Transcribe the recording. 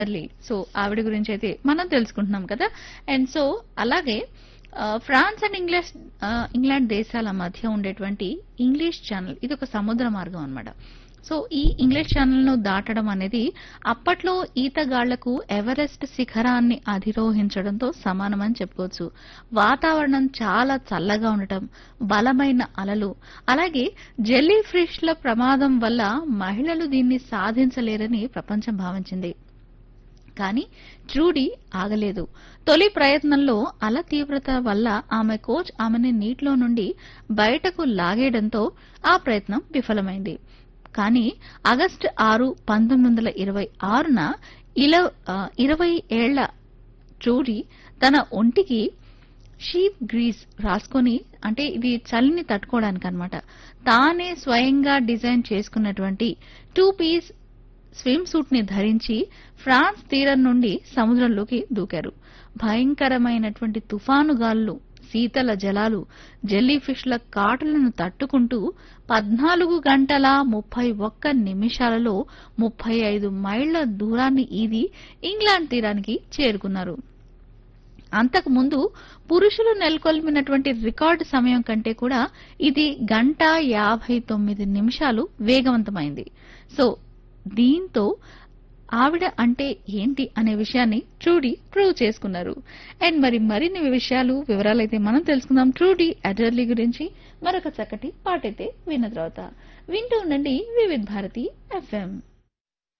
early so ఆవిడ గురించి అయితే మనం తెలుసుకుంటున్నాం కదా అండ్ సో అలాగే ఆ, ఫ్రాన్స్ అండ్ ఇంగ్లీష్ ఆ, ఇంగ్లాండ్ దేశాల మధ్య ఉండేటువంటి ఇంగ్లీష్ ఛానల్ ఇది ఒక సముద్ర మార్గం అన్నమాట సో ఈ ఇంగ్లీష్ ఛానల్ ను దాటడం అనేది అప్పట్లో ఈతగాళ్లకు ఎవరెస్ట్ శిఖరాన్ని అధిరోహించడంతో సమానమని చెప్పుకోవచ్చు వాతావరణం చాలా చల్లగా ఉండటం బలమైన అలలు అలాగే జెల్లీ ఫిష్ల ప్రమాదం వల్ల మహిళలు దీన్ని సాధించలేరని ప్రపంచం భావించింది కానీ ట్రూడీ ఆగలేదు తొలి ప్రయత్నంలో అల తీవ్రత వల్ల ఆమె కోచ్ ఆమెని నీటిలో నుండి బయటకు లాగేయడంతో ఆ ప్రయత్నం విఫలమైంది కానీ ఆగస్టు ఆరు పంతొమ్మిది వందల ఇరవై ఆరున ఇల ఆ, ఇరవై ఏళ్ల ట్రూడీ తన ఒంటికి షీప్ గ్రీస్ రాసుకొని అంటే ఇది చలిని తట్టుకోవడానికి అన్నమాట తానే స్వయంగా డిజైన్ చేసుకున్నటువంటి టూ పీస్ స్విమ్ సూట్ ని ధరించి ఫ్రాన్స్ తీరం నుండి సముద్రంలోకి దూకారు భయంకరమైనటువంటి తుఫాను గాలులు శీతల జలాలు జెల్లీ ఫిష్ల కాటులను తట్టుకుంటూ పద్నాలుగు గంటల ముప్పై ఒక్క నిమిషాలలో ముప్పై ఐదు మైళ్ల దూరాన్ని ఈది ఇంగ్లాండ్ తీరానికి చేరుకున్నారు అంతకు ముందు పురుషులు నెలకొల్పినటువంటి రికార్డు సమయం కంటే కూడా ఇది గంట యాభై తొమ్మిది నిమిషాలు వేగవంతమైంది సో దీంతో ఆవిడ అంటే ఏంటి అనే విషయాన్ని ట్రూడీ ప్రూవ్ చేసుకున్నారు అండ్ మరి మరిన్ని విషయాలు వివరాలైతే మనం తెలుసుకుందాం ట్రూడీ అడర్లీ గురించి మరొక చక్కటి పాటైతే విన్న తర్వాత వింటూ ఉండండి వివిధ్ భారతి ఎఫ్ఎం